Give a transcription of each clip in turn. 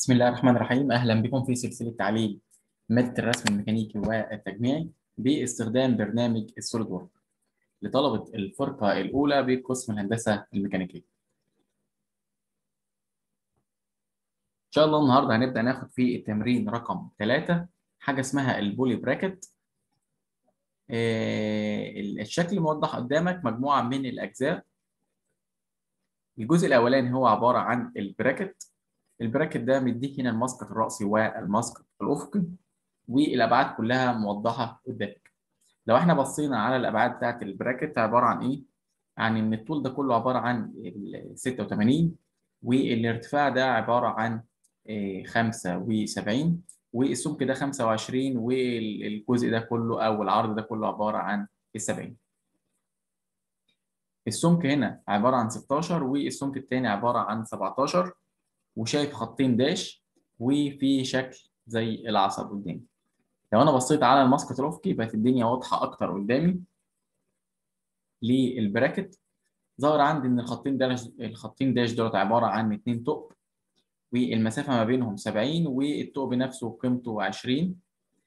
بسم الله الرحمن الرحيم أهلا بكم في سلسلة تعليم مادة الرسم الميكانيكي والتجميعي باستخدام برنامج السوليد وورك لطلبة الفرقة الأولى بقسم الهندسة الميكانيكية. إن شاء الله النهاردة هنبدأ ناخد في التمرين رقم 3 حاجة اسمها البولي براكت. آه، الشكل موضح قدامك مجموعة من الأجزاء. الجزء الأولاني هو عبارة عن البراكت. البراكت ده مديك هنا المسقط الرأسي والمسقط الأفقي والأبعاد كلها موضحة قدامك. لو احنا بصينا على الأبعاد بتاعت البراكت عبارة عن إيه؟ يعني إن الطول ده كله عبارة عن 86 والارتفاع ده عبارة عن 75 والسمك ده 25 والجزء ده كله أو العرض ده كله عبارة عن 70. السمك هنا عبارة عن 16 والسمك التاني عبارة عن 17 وشايف خطين داش وفي شكل زي العصب قدامي. لو انا بصيت على المسقط الافقي بقت الدنيا واضحه اكتر قدامي للبراكت ظهر عندي ان الخطين داش الخطين داش دولت عباره عن اتنين ثقب والمسافه ما بينهم 70 والثقب نفسه قيمته 20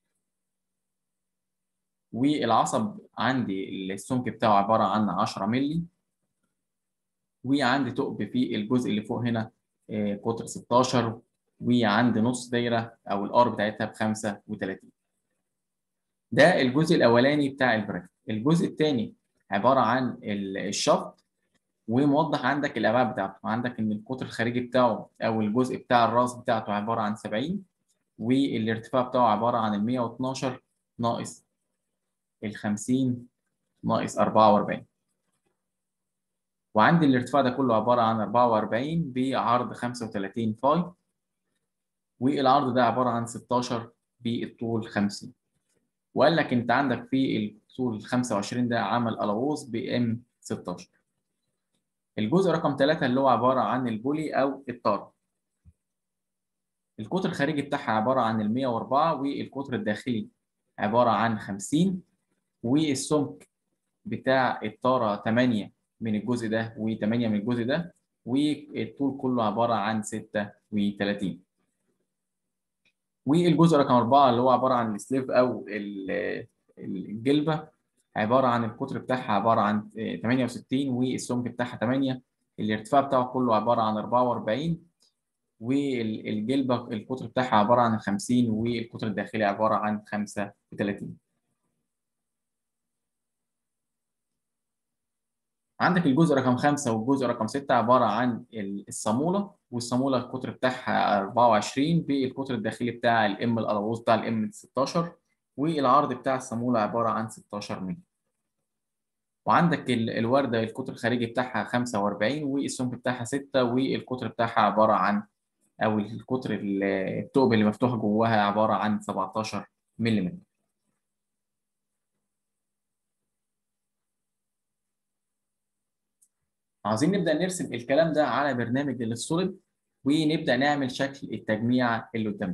والعصب عندي السمك بتاعه عباره عن 10 مللي وعندي ثقب في الجزء اللي فوق هنا قطر 16 وعندي نص دايره او الار بتاعتها ب 35 ده الجزء الاولاني بتاع البراكت الجزء الثاني عباره عن الشفط وموضح عندك الابعاد بتاعته عندك ان القطر الخارجي بتاعه او الجزء بتاع الراس بتاعته عباره عن 70 والارتفاع بتاعه عباره عن ال 112 ناقص ال 50 ناقص 44 وعندي الارتفاع ده كله عباره عن 44 بعرض 35 فاي والعرض ده عباره عن 16 بالطول 50 وقال لك انت عندك في الطول 25 ده عمل الغوص بام 16 الجزء رقم 3 اللي هو عباره عن البولي او الطار القطر الخارجي بتاعها عباره عن ال 104 والقطر الداخلي عباره عن 50 والسمك بتاع الطاره 8 من الجزء ده و8 من الجزء ده والطول كله عباره عن 36 والجزء رقم أربعة اللي هو عبارة عن السليف أو الجلبة عبارة عن القطر بتاعها عبارة عن 68 والسمك بتاعها 8 الارتفاع بتاعه كله عبارة عن 44 والجلبة القطر بتاعها عبارة عن 50 والقطر الداخلي عبارة عن 35 عندك الجزء رقم 5 والجزء رقم 6 عبارة عن الصامولة والصامولة القطر بتاعها 24 بالقطر الداخلي بتاع الام الالغوص بتاع الام 16 والعرض بتاع الصامولة عبارة عن 16 مللي. وعندك الوردة القطر الخارجي بتاعها 45 والسمك بتاعها 6 والقطر بتاعها عبارة عن أو القطر الثقب اللي مفتوح جواها عبارة عن 17 ملم. عاوزين نبدأ نرسم الكلام ده على برنامج للسوليد ونبدأ نعمل شكل التجميع اللي قدامنا.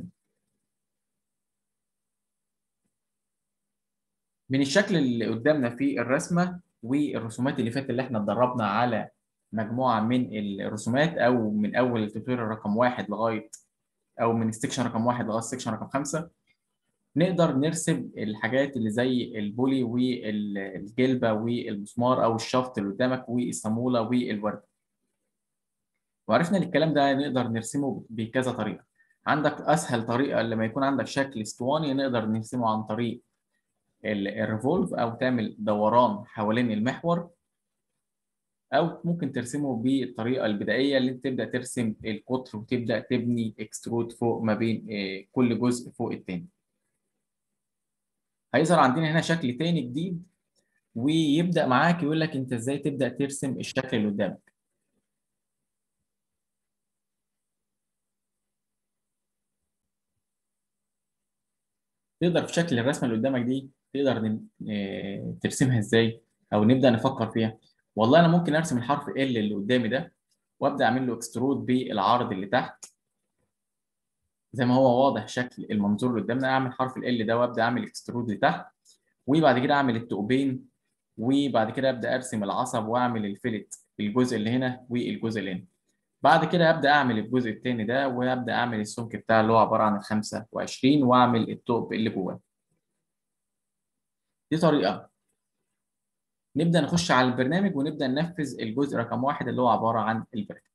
من الشكل اللي قدامنا في الرسمة والرسومات اللي فاتت اللي احنا اتدربنا على مجموعة من الرسومات أو من أول التوتوريال رقم واحد لغاية أو من السكشن رقم واحد لغاية السكشن رقم خمسة نقدر نرسم الحاجات اللي زي البولي والجلبة والمسمار أو الشفط اللي قدامك والصامولة والوردة. وعرفنا ان الكلام ده نقدر نرسمه بكذا طريقة. عندك أسهل طريقة لما يكون عندك شكل اسطواني نقدر نرسمه عن طريق الريفولف أو تعمل دوران حوالين المحور أو ممكن ترسمه بالطريقة البدائية اللي انت تبدأ ترسم القطر وتبدأ تبني اكسترود فوق ما بين كل جزء فوق التاني. هيظهر عندنا هنا شكل تاني جديد ويبدأ معاك يقول لك انت ازاي تبدأ ترسم الشكل اللي قدامك. تقدر في شكل الرسمة اللي قدامك دي تقدر ترسمها ازاي او نبدأ نفكر فيها. والله انا ممكن ارسم الحرف ال اللي قدامي ده وابدأ اعمل له اكسترود بالعرض اللي تحت زي ما هو واضح شكل المنظور اللي قدامنا اعمل حرف ال ده وابدا اعمل اكسترود لتحت وبعد كده اعمل الثقبين وبعد كده ابدا ارسم العصب واعمل الفلت الجزء اللي هنا والجزء اللي هنا بعد كده هبدأ أعمل الجزء التاني ده وهبدأ أعمل السمك بتاع اللي هو عبارة عن ال 25 وأعمل الثقب اللي جواه. دي طريقة. نبدأ نخش على البرنامج ونبدأ ننفذ الجزء رقم واحد اللي هو عبارة عن البراكت.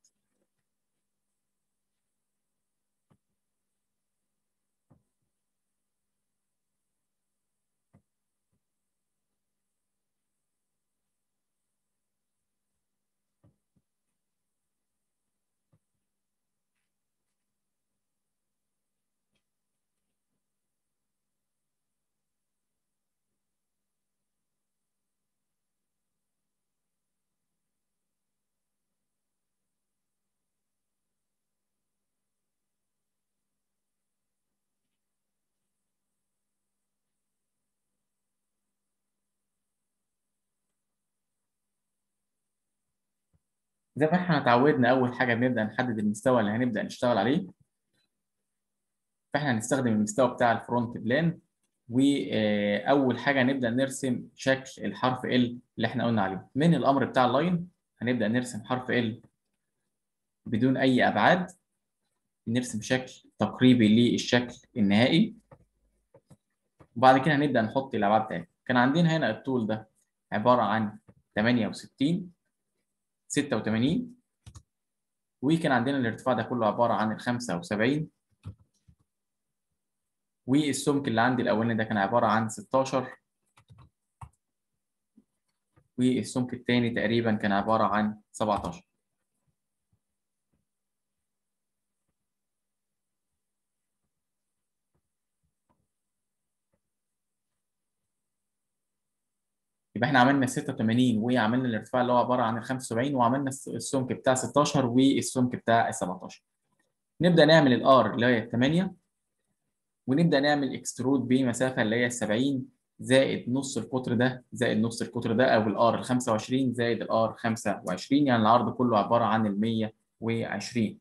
زي ما احنا اتعودنا أول حاجة بنبدأ نحدد المستوى اللي هنبدأ نشتغل عليه. فاحنا هنستخدم المستوى بتاع الفرونت بلان وأول حاجة نبدأ نرسم شكل الحرف L اللي احنا قلنا عليه. من الأمر بتاع اللاين هنبدأ نرسم حرف L بدون أي أبعاد. نرسم شكل تقريبي للشكل النهائي. وبعد كده هنبدأ نحط الأبعاد بتاعتنا. كان عندنا هنا الطول ده عبارة عن 68 86 وكان عندنا الارتفاع ده كله عبارة عن ال 75 والسمك اللي عندي الأولاني ده كان عبارة عن 16 والسمك التاني تقريبا كان عبارة عن 17 يبقى احنا عملنا 86 وعملنا الارتفاع اللي هو عباره عن ال 75 وعملنا السمك بتاع 16 والسمك بتاع ال 17 نبدا نعمل الار اللي هي 8 ونبدا نعمل اكسترود بمسافه اللي هي 70 زائد نص القطر ده زائد نص القطر ده او الار ال 25 زائد الار 25 يعني العرض كله عباره عن ال 120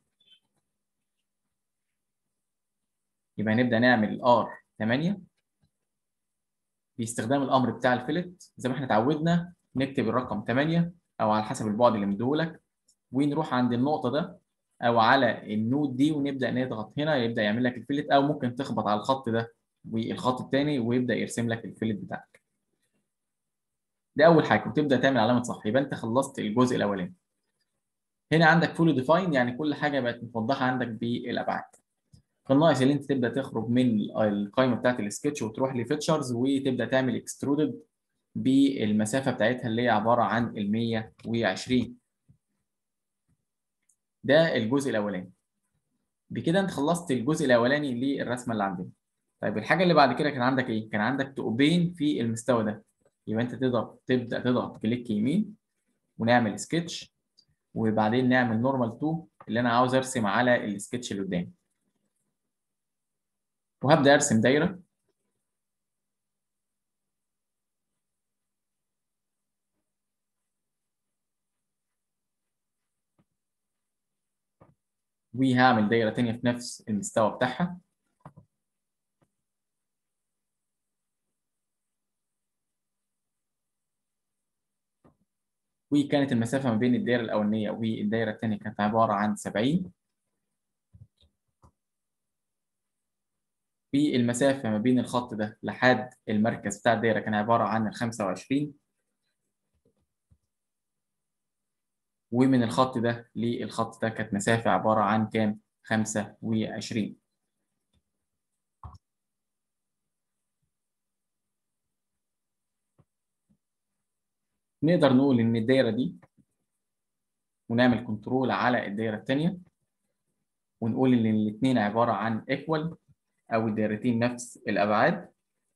يبقى نبدا نعمل الار 8 باستخدام الامر بتاع الفلت زي ما احنا اتعودنا نكتب الرقم 8 او على حسب البعد اللي مديهولك ونروح عند النقطه ده او على النود دي ونبدا نضغط هنا يبدا يعمل لك الفلت او ممكن تخبط على الخط ده والخط الثاني ويبدا يرسم لك الفلت بتاعك ده اول حاجه وتبدا تعمل علامه صح يبقى انت خلصت الجزء الاولاني هنا عندك فولي ديفاين يعني كل حاجه بقت متوضحه عندك بالابعاد كان ناقص اللي انت تبدا تخرج من القائمه بتاعت السكتش وتروح لفيتشرز وتبدا تعمل اكسترودد بالمسافه بتاعتها اللي هي عباره عن ال 120 ده الجزء الاولاني بكده انت خلصت الجزء الاولاني للرسمه اللي عندنا طيب الحاجه اللي بعد كده كان عندك ايه كان عندك تقبين في المستوى ده يبقى انت تقدر تبدا تضغط كليك يمين ونعمل سكتش وبعدين نعمل نورمال 2 اللي انا عاوز ارسم على السكتش اللي قدامي وهبدا ارسم دايره وهعمل دايره ثانيه في نفس المستوى بتاعها وكانت المسافه ما بين الدايره الاولانيه والدايره الثانيه كانت عباره عن 70 والمسافة ما بين الخط ده لحد المركز بتاع الدايرة كان عبارة عن ال 25 ومن الخط ده للخط ده كانت مسافة عبارة عن كام؟ 25 نقدر نقول إن الدايرة دي ونعمل كنترول على الدايرة الثانية ونقول إن الاتنين عبارة عن equal أو الدايرتين نفس الأبعاد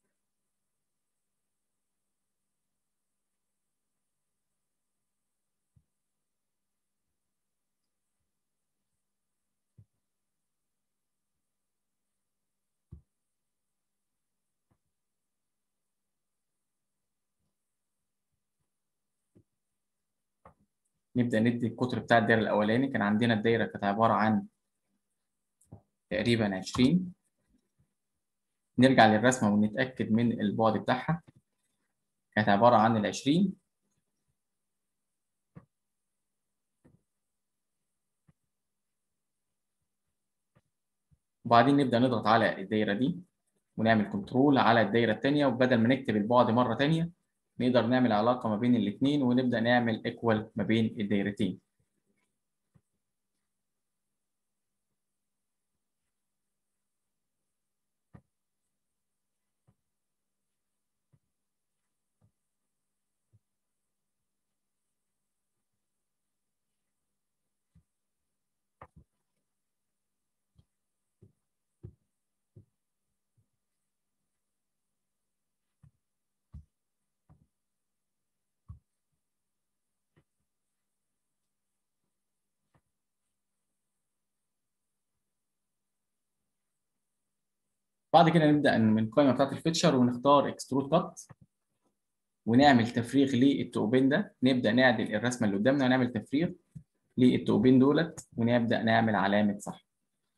نبدأ ندي القطر بتاع الدايرة الأولاني كان عندنا الدايرة كانت عبارة عن تقريبا 20 نرجع للرسمة ونتأكد من البعد بتاعها كانت عبارة عن ال 20 وبعدين نبدا نضغط على الدايره دي ونعمل كنترول على الدايره الثانيه وبدل ما نكتب البعد مره ثانيه نقدر نعمل علاقه ما بين الاثنين ونبدا نعمل ايكوال ما بين الدايرتين بعد كده نبدا من القائمه بتاعت الفيتشر ونختار اكسترود كات ونعمل تفريغ للتوبين ده نبدا نعدل الرسمه اللي قدامنا ونعمل تفريغ للتوبين دولت ونبدا نعمل علامه صح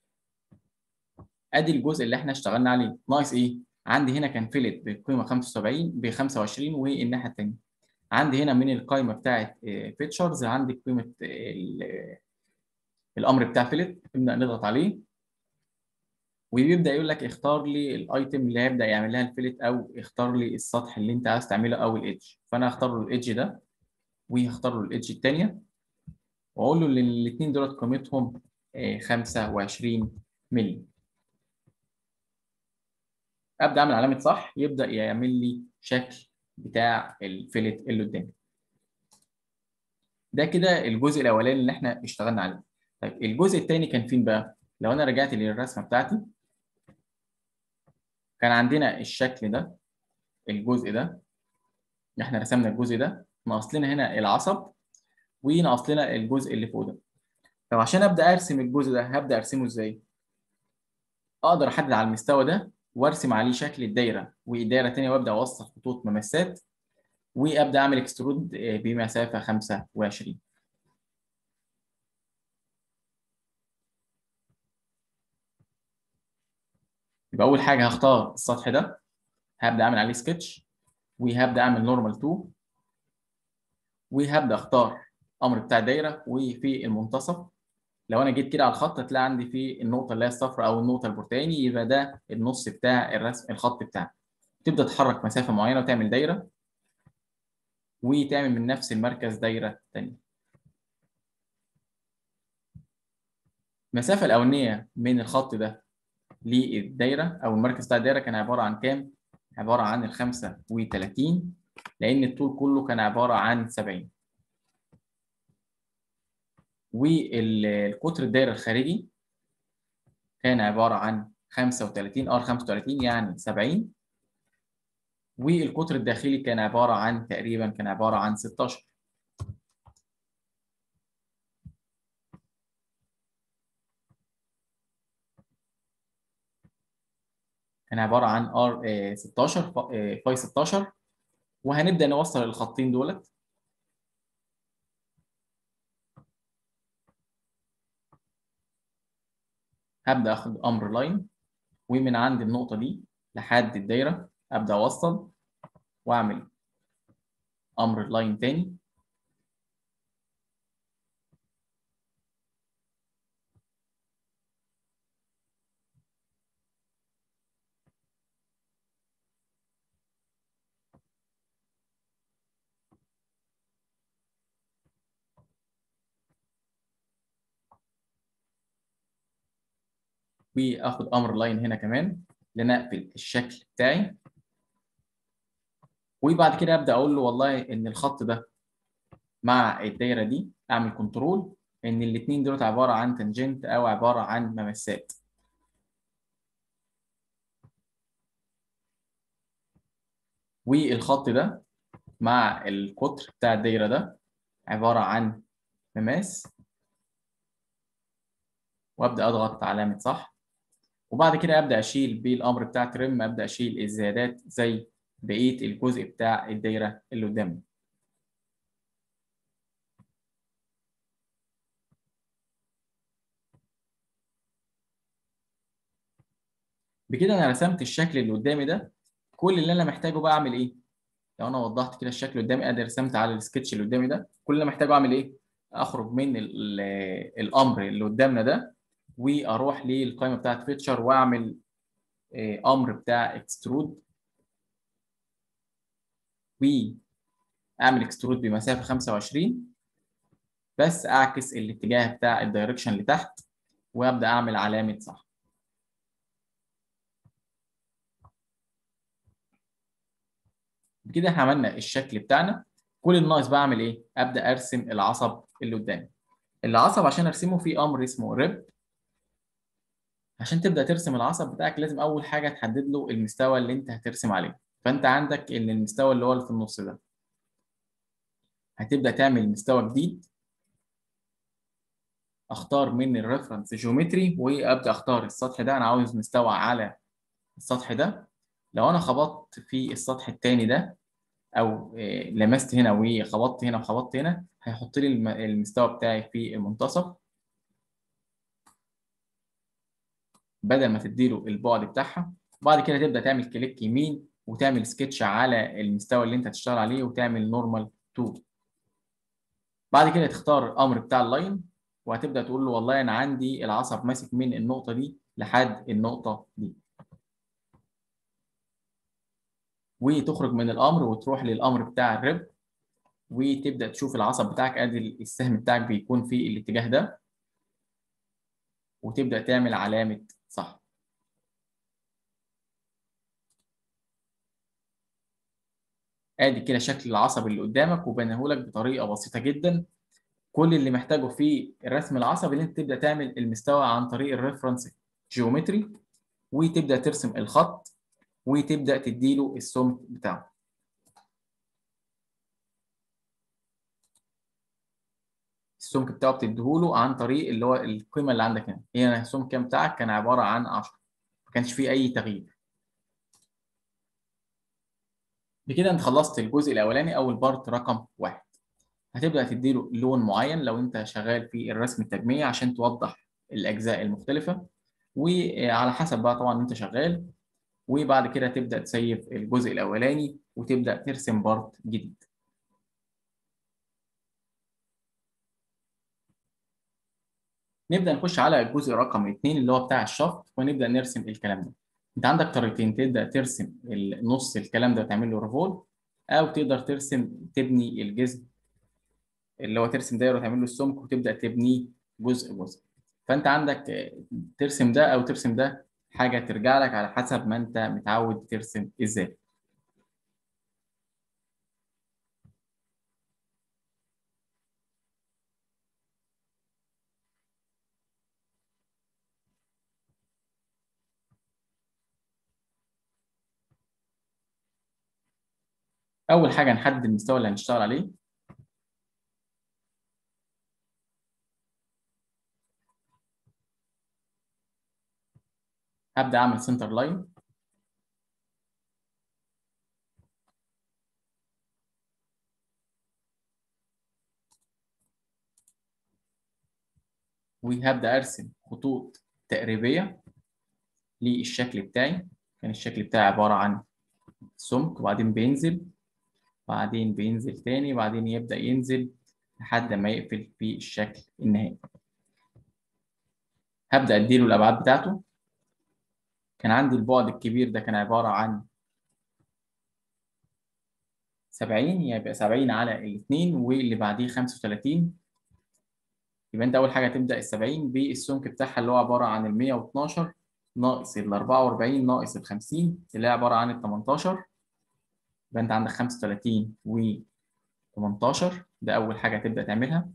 ادي الجزء اللي احنا اشتغلنا عليه ناقص ايه عندي هنا كان فيلت بقيمه 75 ب 25 والناحيه الثانيه عندي هنا من القائمه بتاعت فيتشرز عندي قيمه الامر بتاع فيلت نبدا نضغط عليه وبيبدا يقول لك اختار لي الايتم اللي هيبدا يعمل لها الفيلت او اختار لي السطح اللي انت عايز تعمله او الايدج فانا هختار له الايدج ده وهختار له الايدج الثانيه واقول له ان الاثنين دولت قيمتهم 25 مللي ابدا اعمل علامه صح يبدا يعمل لي شكل بتاع الفيلت اللي قدامي ده كده الجزء الاولاني اللي احنا اشتغلنا عليه طيب الجزء الثاني كان فين بقى لو انا رجعت للرسمه بتاعتي كان عندنا الشكل ده الجزء ده احنا رسمنا الجزء ده ناقص لنا هنا العصب وناقص لنا الجزء اللي فوق ده طب عشان ابدا ارسم الجزء ده هبدا ارسمه ازاي اقدر احدد على المستوى ده وارسم عليه شكل الدايره والدايره الثانيه وابدا اوصل خطوط ممسات وابدا اعمل اكسترود بمسافه 25 يبقى اول حاجه هختار السطح ده هبدا اعمل عليه سكتش وهبدا اعمل نورمال 2 وهبدا اختار امر بتاع الدايره وفي المنتصف لو انا جيت كده على الخط هتلاقي عندي في النقطه اللي هي الصفراء او النقطه البرتقاني يبقى ده النص بتاع الرسم الخط بتاعك تبدا تحرك مسافه معينه وتعمل دايره وتعمل من نفس المركز دايره ثانيه المسافه الاولانيه من الخط ده للدايره او المركز بتاع الدايره كان عباره عن كام؟ عباره عن ال 35 لان الطول كله كان عباره عن 70 والقطر الدايره الخارجي كان عباره عن 35 ار 35 يعني 70 والقطر الداخلي كان عباره عن تقريبا كان عباره عن 16 كان عباره عن ار 16 فاي 16 وهنبدا نوصل الخطين دولت هبدا اخد امر لاين ومن عند النقطه دي لحد الدايره ابدا اوصل واعمل امر لاين تاني واخد امر لاين هنا كمان لنقفل الشكل بتاعي وبعد كده ابدا اقول له والله ان الخط ده مع الدايره دي اعمل كنترول ان الاثنين دول عباره عن تنجنت او عباره عن ممسات والخط ده مع القطر بتاع الدايره ده عباره عن مماس وابدا اضغط علامه صح وبعد كده ابدا اشيل بالامر بتاع ترم ابدا اشيل الزيادات زي بقيه الجزء بتاع الدايره اللي قدامي بكده انا رسمت الشكل اللي قدامي ده كل اللي انا محتاجه بقى اعمل ايه لو انا وضحت كده الشكل قدامي ادي رسمت على السكتش اللي قدامي ده كل اللي انا محتاجه اعمل ايه اخرج من الامر اللي قدامنا ده واروح للقائمه بتاعت فيتشر واعمل امر بتاع اكسترود واعمل اكسترود بمسافه 25 بس اعكس الاتجاه بتاع الدايركشن لتحت وابدا اعمل علامه صح بكده احنا عملنا الشكل بتاعنا كل الناقص بعمل ايه ابدا ارسم العصب اللي قدامي العصب عشان ارسمه في امر اسمه ريب عشان تبدا ترسم العصب بتاعك لازم اول حاجه تحدد له المستوى اللي انت هترسم عليه فانت عندك ان المستوى اللي هو اللي في النص ده هتبدا تعمل مستوى جديد اختار من الريفرنس جيومتري وابدا اختار السطح ده انا عاوز مستوى على السطح ده لو انا خبطت في السطح الثاني ده او لمست هنا وخبطت هنا وخبطت هنا هيحط لي المستوى بتاعي في المنتصف بدل ما تديله البعد بتاعها وبعد كده تبدا تعمل كليك يمين وتعمل سكتش على المستوى اللي انت هتشتغل عليه وتعمل نورمال تو بعد كده تختار الامر بتاع اللاين وهتبدا تقول له والله انا عندي العصب ماسك من النقطه دي لحد النقطه دي وتخرج من الامر وتروح للامر بتاع الرب وتبدا تشوف العصب بتاعك ادي السهم بتاعك بيكون في الاتجاه ده وتبدا تعمل علامه صح ادي كده شكل العصب اللي قدامك وبنهولك بطريقه بسيطه جدا كل اللي محتاجه في الرسم العصبي اللي انت تبدا تعمل المستوى عن طريق الريفرنس جيومتري وتبدا ترسم الخط وتبدا تديله السمك بتاعه السمك بتاعه بتديهوله عن طريق اللي هو القيمه اللي عندك هنا هنا السمك بتاعك كان عباره عن 10 ما كانش فيه اي تغيير بكده انت خلصت الجزء الاولاني او البارت رقم واحد هتبدا تديله لون معين لو انت شغال في الرسم التجميعي عشان توضح الاجزاء المختلفه وعلى حسب بقى طبعا انت شغال وبعد كده تبدا تسيف الجزء الاولاني وتبدا ترسم بارت جديد نبدا نخش على الجزء رقم اثنين اللي هو بتاع الشفط ونبدا نرسم الكلام ده انت عندك طريقتين تبدا ترسم نص الكلام ده وتعمل له ريفولف او تقدر ترسم تبني الجسم اللي هو ترسم دايره وتعمل له السمك وتبدا تبنيه جزء جزء فانت عندك ترسم ده او ترسم ده حاجه ترجع لك على حسب ما انت متعود ترسم ازاي اول حاجه نحدد المستوى اللي هنشتغل عليه هبدا اعمل سنتر لاين وهبدا ارسم خطوط تقريبيه للشكل بتاعي كان الشكل بتاعي عباره عن سمك وبعدين بينزل بعدين بينزل تاني وبعدين يبدا ينزل لحد ما يقفل في الشكل النهائي هبدا اديله الابعاد بتاعته كان عندي البعد الكبير ده كان عبارة عن 70 يبقى 70 على الاثنين واللي بعديه 35 يبقى انت اول حاجة تبدأ ال 70 بالسمك بتاعها اللي هو عبارة عن ال 112 ناقص ال 44 ناقص ال 50 اللي هي عبارة عن ال 18 يبقى انت عندك 35 و 18 ده أول حاجة تبدأ تعملها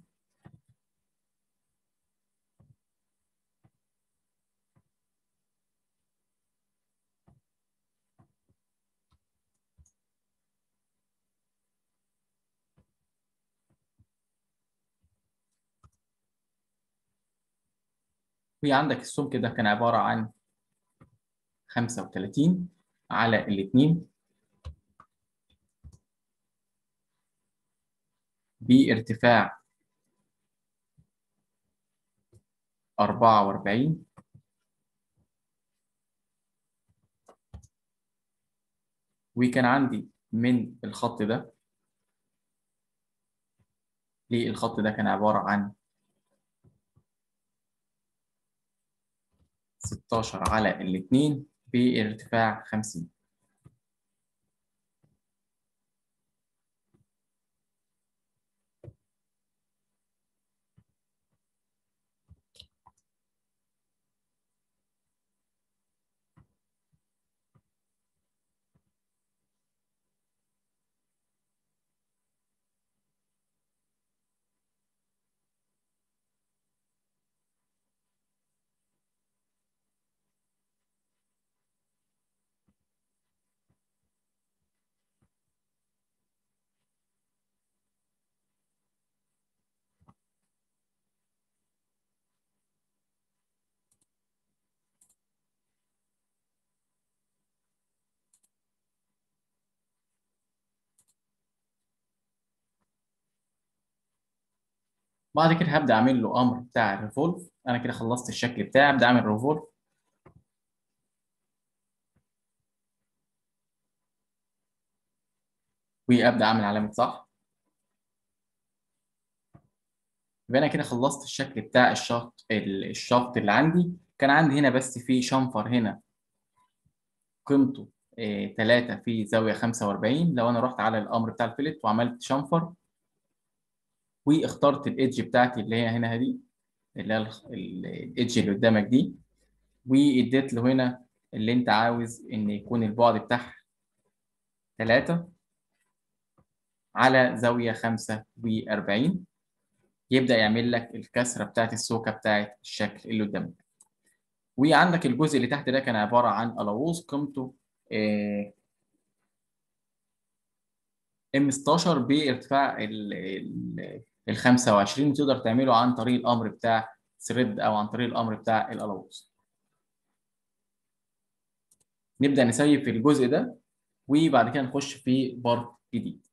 وهي عندك السمك ده كان عبارة عن 35 على الاثنين بارتفاع 44 وكان عندي من الخط ده للخط ده كان عبارة عن 16 على الاتنين بارتفاع 50 بعد كده هبدا اعمل له امر بتاع الريفولف انا كده خلصت الشكل بتاعي ابدا اعمل ريفولف وابدا اعمل علامه صح يبقى انا كده خلصت الشكل بتاع الشفط الشفط اللي عندي كان عندي هنا بس في شنفر هنا قيمته 3 في زاويه 45 لو انا رحت على الامر بتاع الفلت وعملت شنفر واخترت الايدج بتاعتي اللي هي هنا دي اللي هي الايدج اللي قدامك دي واديت له هنا اللي انت عاوز ان يكون البعد بتاعها 3 على زاويه 45 يبدا يعمل لك الكسره بتاعت السوكه بتاعت الشكل اللي قدامك وعندك الجزء اللي تحت ده كان عباره عن الووز قيمته ام 16 بارتفاع ال 25 تقدر تعمله عن طريق الامر بتاع ثريد او عن طريق الامر بتاع الالاوز نبدا نسيب في الجزء ده وبعد كده نخش في بارت جديد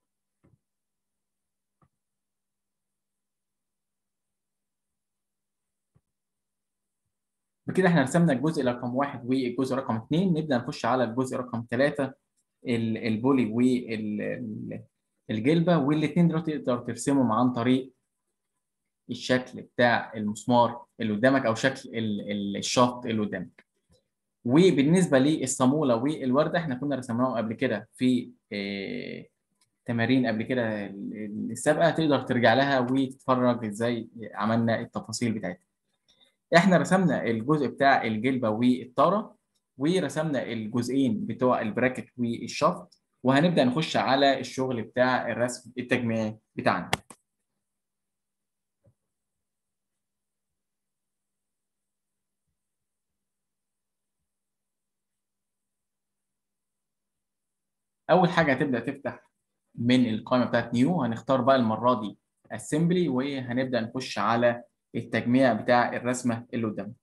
بكده احنا رسمنا الجزء رقم واحد والجزء رقم اثنين نبدا نخش على الجزء رقم ثلاثه البولي والجلبه والاثنين دول تقدر ترسمهم عن طريق الشكل بتاع المسمار اللي قدامك او شكل الشفط اللي قدامك وبالنسبه للصاموله والورده احنا كنا رسمناهم قبل كده في اه تمارين قبل كده السابقه تقدر ترجع لها وتتفرج ازاي عملنا التفاصيل بتاعتها احنا رسمنا الجزء بتاع الجلبه والطاره ورسمنا الجزئين بتوع البراكت والشفط وهنبدا نخش على الشغل بتاع الرسم التجميعي بتاعنا اول حاجه هتبدا تفتح من القائمه بتاعت نيو هنختار بقى المره دي اسمبلي وهنبدا نخش على التجميع بتاع الرسمه اللي قدامنا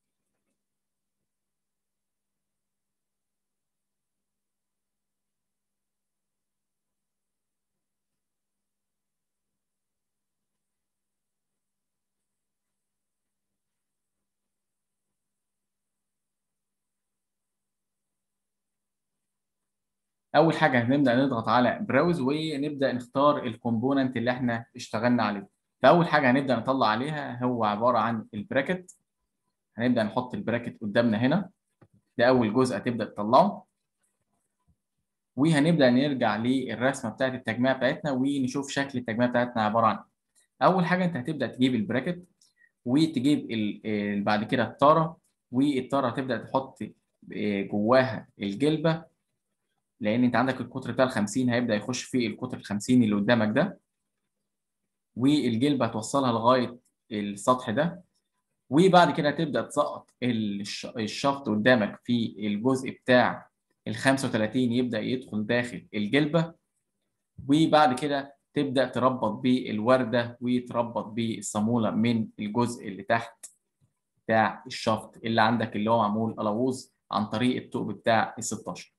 اول حاجه هنبدا نضغط على براوز ونبدا نختار الكومبوننت اللي احنا اشتغلنا عليه فاول حاجه هنبدا نطلع عليها هو عباره عن البراكت هنبدا نحط البراكت قدامنا هنا ده اول جزء هتبدا تطلعه وهنبدا نرجع للرسمه بتاعت التجميع بتاعتنا ونشوف شكل التجميع بتاعتنا عباره عن اول حاجه انت هتبدا تجيب البراكت وتجيب بعد كده الطاره والطاره هتبدا تحط جواها الجلبه لان انت عندك القطر بتاع ال 50 هيبدا يخش في القطر ال 50 اللي قدامك ده والجلبه هتوصلها لغايه السطح ده وبعد كده تبدا تسقط الشفط قدامك في الجزء بتاع ال 35 يبدا يدخل داخل الجلبه وبعد كده تبدا تربط بالورده وتربط بالصاموله من الجزء اللي تحت بتاع الشفط اللي عندك اللي هو معمول الووز عن طريق الثقب بتاع ال 16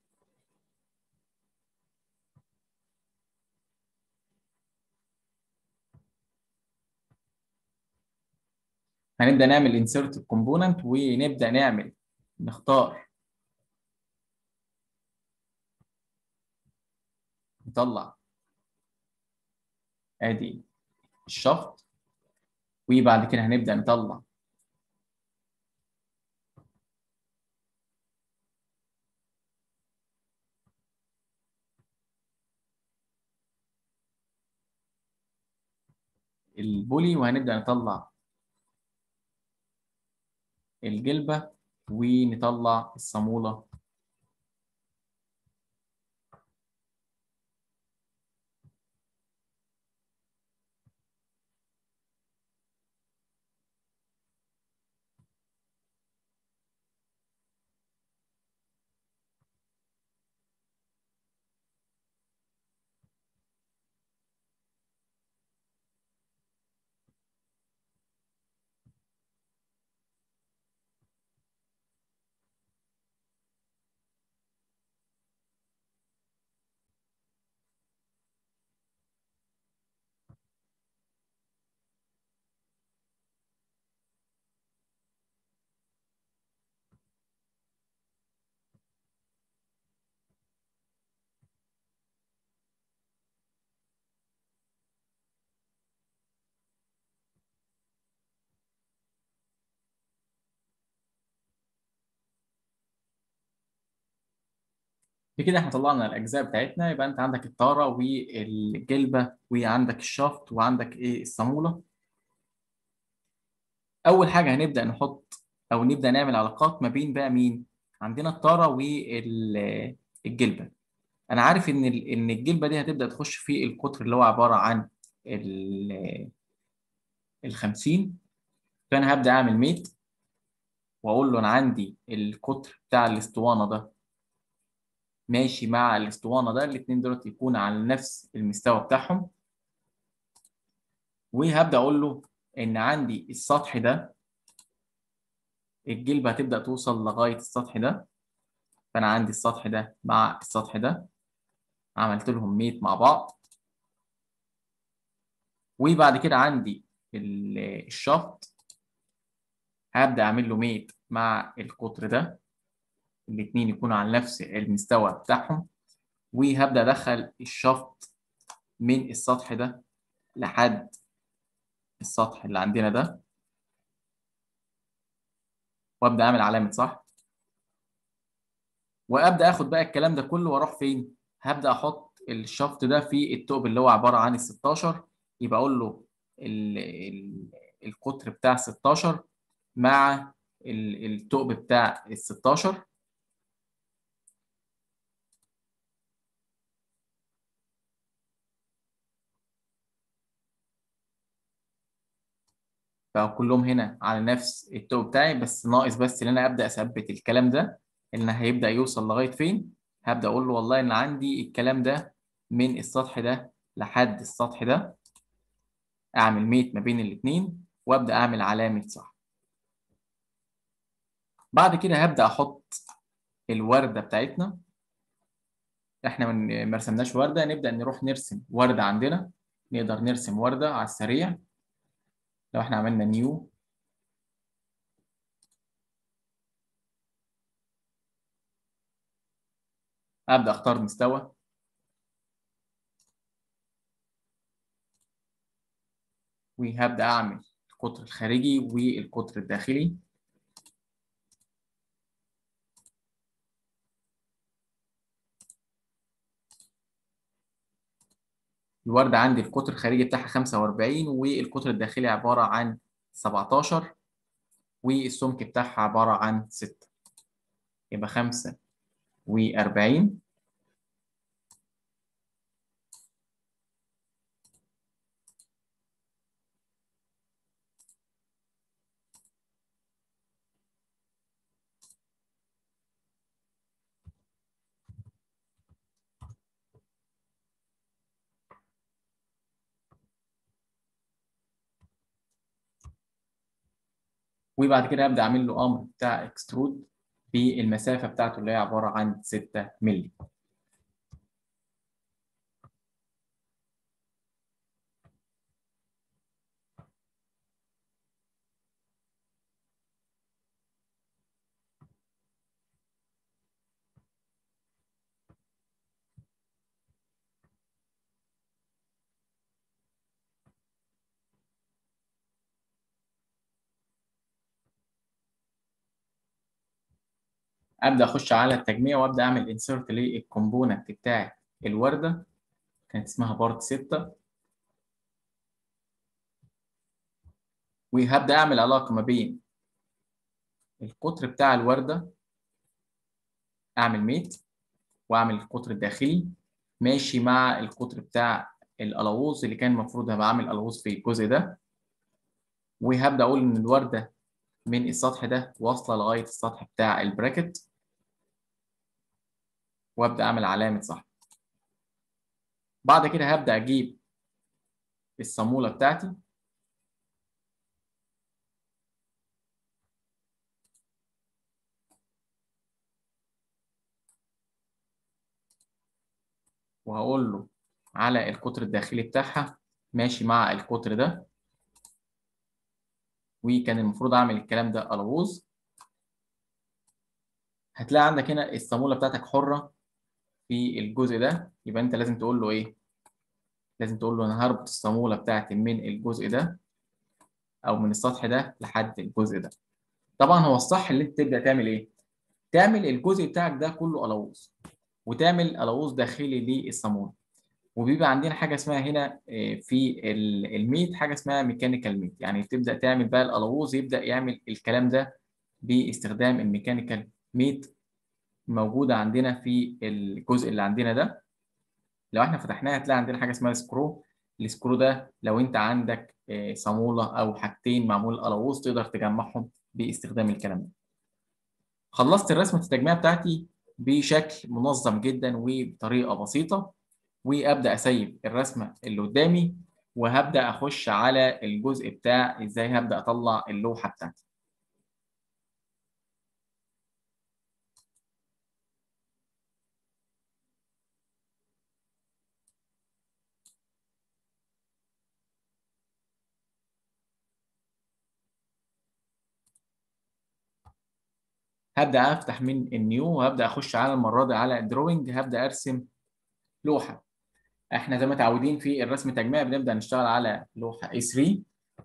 هنبدا نعمل انسيرت كومبوننت ونبدا نعمل نختار نطلع ادي الشفط وبعد كده هنبدا نطلع البولي وهنبدأ نطلع الجلبة ونطلع الصامولة بكده احنا طلعنا الاجزاء بتاعتنا يبقى انت عندك الطاره والجلبه وعندك الشفط وعندك ايه الصاموله اول حاجه هنبدا نحط او نبدا نعمل علاقات ما بين بقى مين عندنا الطاره والجلبه انا عارف ان ال- ان الجلبه دي هتبدا تخش في القطر اللي هو عباره عن ال ال 50 فانا هبدا اعمل ميت واقول له انا عندي القطر بتاع الاسطوانه ده ماشي مع الاسطوانه ده الاثنين دول يكونوا على نفس المستوى بتاعهم وهبدا اقول له ان عندي السطح ده الجلبه هتبدا توصل لغايه السطح ده فانا عندي السطح ده مع السطح ده عملت لهم ميت مع بعض وبعد كده عندي ال- الشفط هبدا اعمل له ميت مع القطر ده الاثنين يكونوا على نفس المستوى بتاعهم وهبدا ادخل الشفط من السطح ده لحد السطح اللي عندنا ده وابدا اعمل علامه صح وابدا اخد بقى الكلام ده كله واروح فين هبدا احط الشفط ده في الثقب اللي هو عباره عن ال 16 يبقى اقول له ال ال القطر بتاع 16 مع ال- الثقب بتاع ال 16 فكلهم هنا على نفس التو بتاعي بس ناقص بس ان انا ابدا اثبت الكلام ده ان هيبدا يوصل لغايه فين هبدا اقول له والله ان عندي الكلام ده من السطح ده لحد السطح ده اعمل ميت ما بين الاثنين وابدا اعمل علامه صح بعد كده هبدا احط الورده بتاعتنا احنا من- ما رسمناش ورده نبدا نروح نرسم ورده عندنا نقدر نرسم ورده على السريع لو احنا عملنا نيو ابدا اختار مستوى وهبدا اعمل القطر الخارجي والقطر الداخلي الوردة عندي القطر الخارجي بتاعها 45 والقطر الداخلي عبارة عن 17 والسمك بتاعها عبارة عن 6 يبقى 45 وبعد كده ابدا اعمل له امر بتاع اكسترود بالمسافه بتاعته اللي هي عباره عن 6 مللي ابدا اخش على التجميع وابدا اعمل انسيرت للكومبوننت بتاعت الورده كانت اسمها بارت 6 وهبدا اعمل علاقه ما بين القطر بتاع الورده اعمل ميت واعمل القطر الداخلي ماشي مع القطر بتاع الالووز اللي كان المفروض هبقى اعمل الووز في الجزء ده وهبدا اقول ان الورده من السطح ده واصله لغايه السطح بتاع البراكت وابدا اعمل علامه صح بعد كده هبدا اجيب الصاموله بتاعتي وهقول له على القطر الداخلي بتاعها ماشي مع القطر ده وكان المفروض اعمل الكلام ده الغوز هتلاقي عندك هنا الصاموله بتاعتك حره في الجزء ده يبقى انت لازم تقول له ايه لازم تقول له انا هربط الصاموله بتاعتي من الجزء ده او من السطح ده لحد الجزء ده طبعا هو الصح اللي انت تبدا تعمل ايه تعمل الجزء بتاعك ده كله الغوز وتعمل الغوز داخلي للصاموله وبيبقى عندنا حاجه اسمها هنا في الميت حاجه اسمها ميكانيكال ميت يعني تبدا تعمل بقى الالووز يبدا يعمل الكلام ده باستخدام الميكانيكال ميت موجوده عندنا في الجزء اللي عندنا ده لو احنا فتحناها هتلاقي عندنا حاجه اسمها سكرو السكرو ده لو انت عندك صاموله او حاجتين معمول الالووز تقدر تجمعهم باستخدام الكلام ده خلصت الرسمه التجميع بتاعتي بشكل منظم جدا وبطريقه بسيطه وابدا اسيب الرسمه اللي قدامي وهبدا اخش على الجزء بتاع ازاي هبدا اطلع اللوحه بتاعتي هبدا افتح من النيو وهبدا اخش على المره دي على الدروينج هبدا ارسم لوحه احنا زي ما متعودين في الرسم التجميعي بنبدا نشتغل على لوحه A3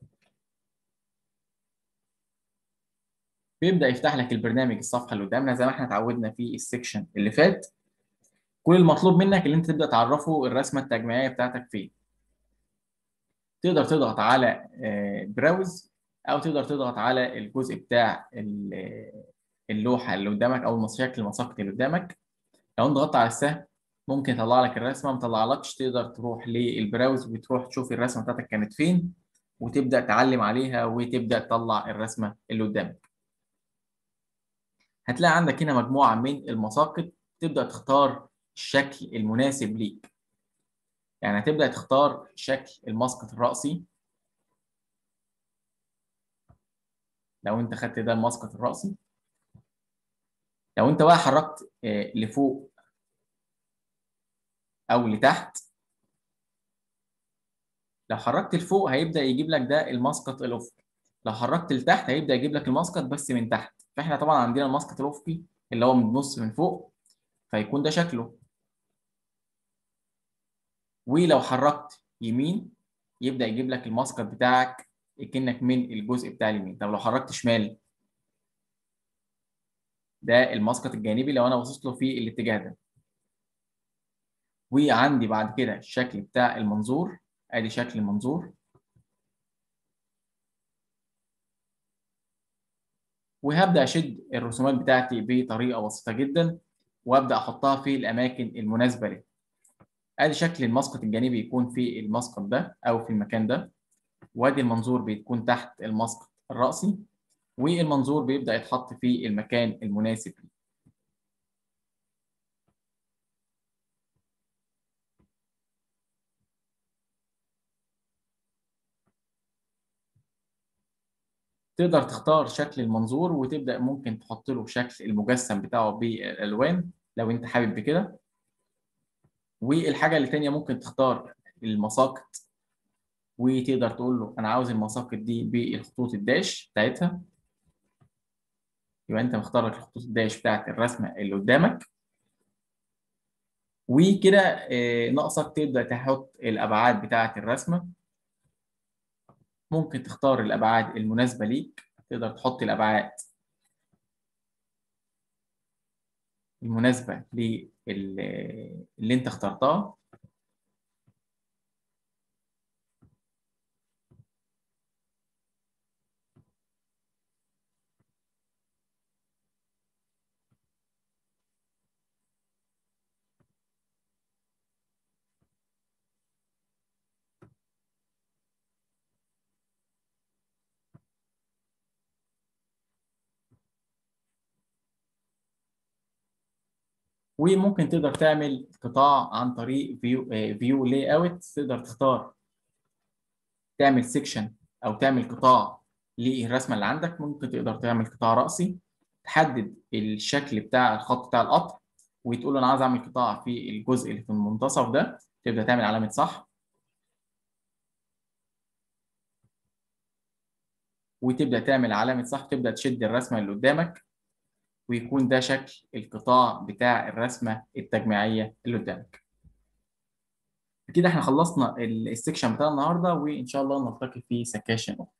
بيبدا يفتح لك البرنامج الصفحه اللي قدامنا زي ما احنا اتعودنا في السكشن اللي فات كل المطلوب منك اللي انت تبدا تعرفه الرسمه التجميعيه بتاعتك فين تقدر تضغط على براوز او تقدر تضغط على الجزء بتاع اللوحه اللي قدامك او المشاكل المساقط اللي قدامك لو انت ضغطت على السهم ممكن يطلع لك الرسمه ما طلعلكش تقدر تروح للبراوز وتروح تشوف الرسمه بتاعتك كانت فين وتبدا تعلم عليها وتبدا تطلع الرسمه اللي قدامك هتلاقي عندك هنا مجموعه من المساقط تبدا تختار الشكل المناسب ليك يعني هتبدا تختار شكل المسقط الرأسي لو انت خدت ده المسقط الرأسي لو انت بقى حركت لفوق او لتحت لو حركت لفوق هيبدا يجيب لك ده المسقط الافقي لو حركت لتحت هيبدا يجيب لك المسقط بس من تحت فاحنا طبعا عندنا المسقط الافقي اللي هو من النص من فوق فيكون ده شكله ولو حركت يمين يبدا يجيب لك المسقط بتاعك كأنك من الجزء بتاع اليمين طب لو حركت شمال ده المسقط الجانبي لو انا باصص له في الاتجاه ده وعندي بعد كده الشكل بتاع المنظور ادي شكل المنظور وهبدا اشد الرسومات بتاعتي بطريقه بسيطه جدا وابدا احطها في الاماكن المناسبه لي ادي شكل المسقط الجانبي يكون في المسقط ده او في المكان ده وادي المنظور بيكون تحت المسقط الرأسي والمنظور بيبدا يتحط في المكان المناسب ليه تقدر تختار شكل المنظور وتبدأ ممكن تحط له شكل المجسم بتاعه بالألوان لو أنت حابب بكده والحاجة اللي تانية ممكن تختار المساقط وتقدر تقول له أنا عاوز المساقط دي بالخطوط الداش بتاعتها يبقى أنت مختار لك الخطوط الداش بتاعت الرسمة اللي قدامك وكده ناقصك تبدأ تحط الأبعاد بتاعت الرسمة ممكن تختار الأبعاد المناسبة ليك تقدر تحط الأبعاد المناسبة اللي أنت اخترتها وممكن تقدر تعمل قطاع عن طريق فيو فيو لاي اوت تقدر تختار تعمل سيكشن او تعمل قطاع للرسمه اللي عندك ممكن تقدر تعمل قطاع رأسي تحدد الشكل بتاع الخط بتاع القطع وتقول له انا عايز اعمل قطاع في الجزء اللي في المنتصف ده تبدا تعمل علامه صح وتبدا تعمل علامه صح تبدا تشد الرسمه اللي قدامك ويكون ده شكل القطاع بتاع الرسمه التجميعيه اللي قدامك كده احنا خلصنا السكشن بتاع النهارده وان شاء الله نلتقي في سكاشن اخرى